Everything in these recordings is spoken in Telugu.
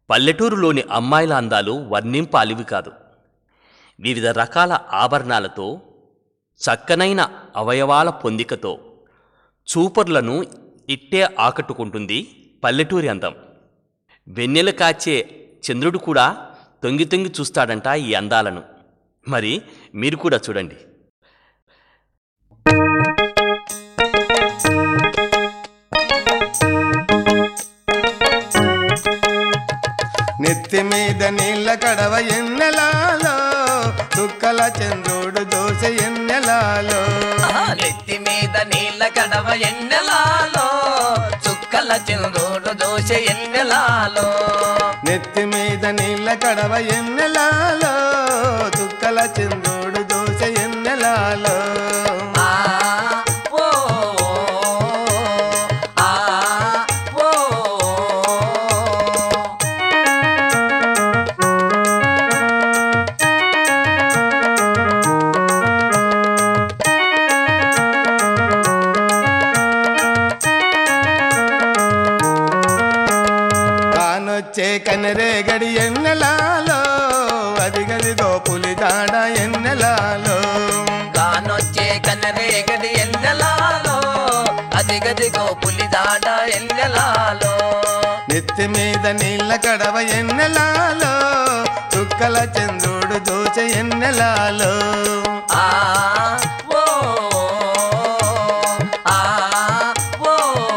పల్లెటూరులోని అమ్మాయిల అందాలు వర్ణింపాలివి కాదు వివిధ రకాల ఆభరణాలతో చక్కనైన అవయవాల పొందికతో చూపర్లను ఇట్టే ఆకట్టుకుంటుంది పల్లెటూరి అందం వెన్నెల కాచే చంద్రుడు కూడా తొంగి తొంగి చూస్తాడంట ఈ అందాలను మరి మీరు కూడా చూడండి నెత్తి మీద నీళ్ళ కడవ ఎన్నెలాలో చుక్కల చంద్రుడు దోశ ఎన్నెలాలో ఆహా, నెత్తి మీద నీళ్ళ కడవ ఎన్నెలాలో చుక్కల చంద్రుడు దోశ ఎన్నెలాలో నెత్తి మీద నీళ్ళ కడవ ఎన్నెలాలో చుక్కల చంద్రుడు దోశ ఎన్నెలాలో ఆ, ఓ, ఆ, ఓ. కానొచ్చే కనరేగడి ఎన్నెలాలో అది గదిదో పులి దాడ ఎన్నెలాలో కానొచ్చే కన్నరేగడి ఎన్నెలాలో అదిగదిగో పులిదాడ ఎన్నెలాలో నెత్తి మీద నీళ్ళ కడవ ఎన్నెలాలో చుక్కల చంద్రుడు దోచ ఎన్నెలాలో ఆ ఓ ఆ ఓ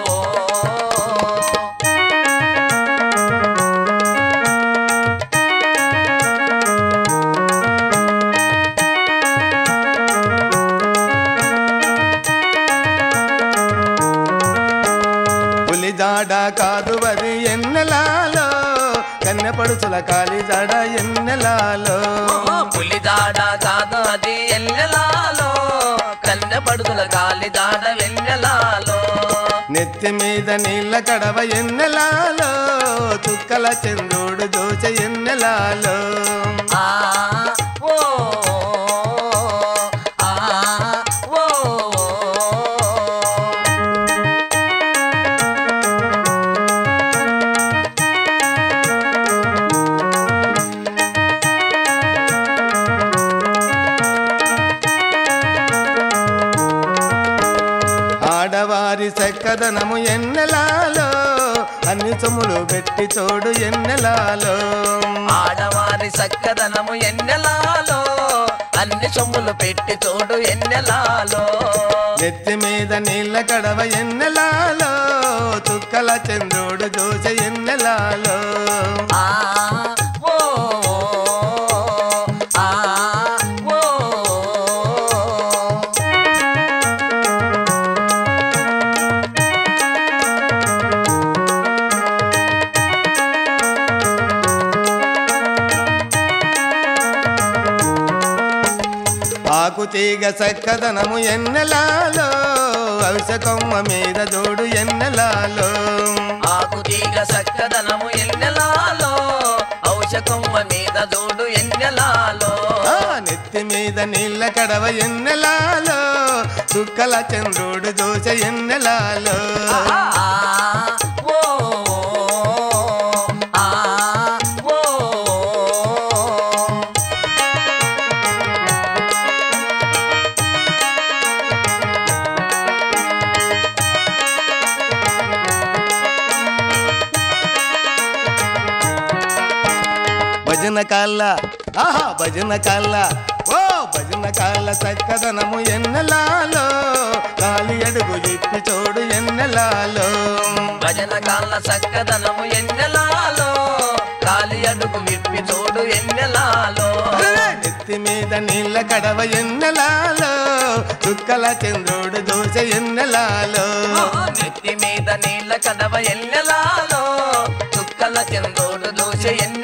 పులి దాడ కాదు అది ఎన్నెలాలో కన్నెపడుచుల కాలి దాడ ఎన్నెలాలో ఓ పులిదాడ కాదు అది ఎన్నెలాలో కన్నెపడుతుల గాలి దాడ వెన్నెలాలో నెత్తి మీద నీళ్ళ కడవ ఎన్నెలాలో చుక్కల చంద్రుడు దోచ ఎన్నెలాలో ఆ ఓ ఆ ఓ ఆడవారి చక్కదనము ఎన్నెలాలో అన్ని సొమ్ములు పెట్టి చోడు ఎన్నెలాలో ఆడవారి చక్కదనము ఎన్నెలాలో అన్ని సొమ్ములు పెట్టి తోడు ఎన్నెలాలో నెత్తి మీద నీళ్ళ కడవ ఎన్నెలాలో చుక్కల చంద్రుడు దోశ ఎన్నెలాలో ఆ ఓ ఆ ఓ ఆకు తీగ చక్కదనము ఎన్నెలాలో అవిసకొమ్మ మీద జోడు ఎన్నెలాలో ఆకు తీగ చక్కదనము ఎన్నెలాలో ఔషకొమ్మ మీద జోడు ఎన్నెలాలో ఆ నెత్తి మీద నీళ్ళ కడవ ఎన్నెలాలో చుక్కల చంద్రుడు దోశ ఎన్నెలాలో ఆ ఓ ఆ ఓ భజన కాళ్ళ ఆహా భజన కాళ్ళ ఓ భజన కాళ్ళ చక్కదనము ఎన్నెలాలో కాలి అడుగు ఇప్పి చోడు ఎన్నెలాలో భజన కాళ్ళ చక్కదనము ఎన్నెలాలో కాలి అడుగు విప్పి తోడు ఎన్నెలాలో నెత్తి మీద నీళ్ళ కడవ ఎన్నెలాలో చుక్కల చంద్రుడు దోశ ఎన్నెలాలో నెత్తి మీద నీళ్ళ కడవ ఎన్నెలాలో చుక్కల చంద్రుడు దోశ ఎన్నెలాలో